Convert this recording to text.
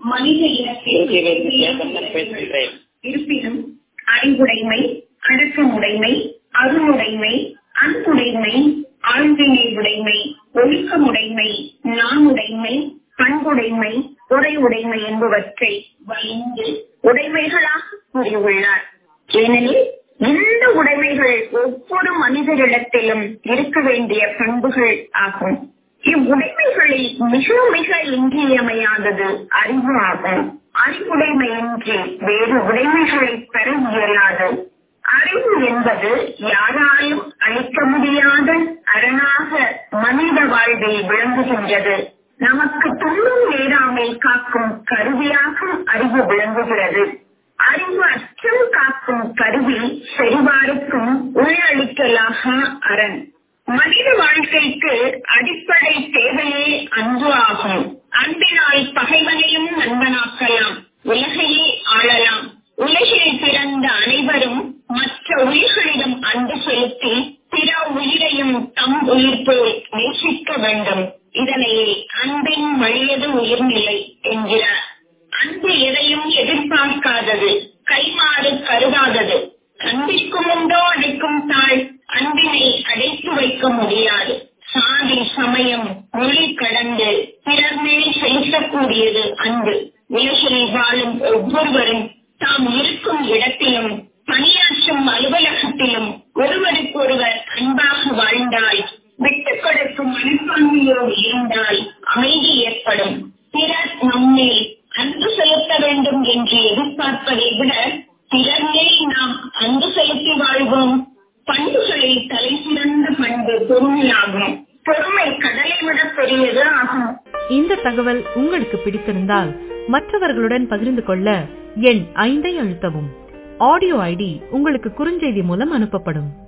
மனித இங்கிருந்து ஜெயகண்ணன் பேசுகிறேன் இருப்பினும் அறிவுடைமை அடக்கமுடைமை அருளுடைமை அன்புடைமை ஆழ்வினை உடைமை ஒழுக்கமுடைமை நானுடைமை பண்புடைமை உரையுடைமை என்பவற்றை வலிந்து உடைமைகளாக கூறியுள்ளார் ஏனெனில் இந்த உடைமைகள் ஒவ்வொரு மனிதரிடத்திலும் இருக்க வேண்டிய பண்புகள் ஆகும் இவ்வுடைமைகளில் மிக மிக இன்றியமையாதது அறிவு ஆகும் அறிவுடைமையின்றி வேறு உடைமைகளை பெற இயலாது அறிவு என்பது யாராலும் அளிக்க முடியாத அரணாக மனித வாழ்வில் விளங்குகின்றது நமக்கு துன்பம் நேராமல் காக்கும் கருவியாக அறிவு விளங்குகிறது அறிவு அச்சம் காக்கும் கருவி செறிவாருக்கும் உள்ளளிக்கலாக அரண் மனித வாழ்க்கைக்கு அடிப்படை தேவையே அன்பு ஆகும் அன்பினால் பகைவனையும் நண்பனாக்கலாம் உலகையே ஆளலாம் உலகில் பிறந்த அனைவரும் மற்ற உயிர்களிடம் அன்பு செலுத்தி பிற உயிரையும் தம் உயிர் போல் நேசிக்க வேண்டும் இதனையே அன்பின் வழியது உயிர்நிலை என்கிறார் அன்பு எதையும் எதிர்பார்க்காதது கைமாறு கருதாதது அன்பிற்கும் உண்டோ அடைக்கும் தாள் அன்பினை அடைத்து வைக்க முடியாது சாதி சமயம் மொழி கடந்து பிறர் மேல் செலுத்தக்கூடியது அன்பு உலகில் வாழும் ஒவ்வொருவரும் தாம் இருக்கும் இடத்திலும் பணியாற்றும் அலுவலகத்திலும் ஒருவருக்கொருவர் அன்பாக வாழ்ந்தால் விட்டுக் கொடுக்கும் மனப்பான்மையோடு இருந்தால் அமைதி ஏற்படும் பிறர் நம்மேல் அன்பு செலுத்த வேண்டும் என்று எதிர்பார்ப்பதை விட பிறர் மேல் நாம் அன்பு செலுத்தி வாழ்வோம் பண்புகளில் தலை சிறந்த பண்பு பொறுமையாகும் பொறுமை கடலை விட பெரியது ஆகும் இந்த தகவல் உங்களுக்கு பிடித்திருந்தால் மற்றவர்களுடன் பகிர்ந்து கொள்ள எண் ஐந்தை அழுத்தவும் ஆடியோ ஐடி உங்களுக்கு குறுஞ்செய்தி மூலம் அனுப்பப்படும்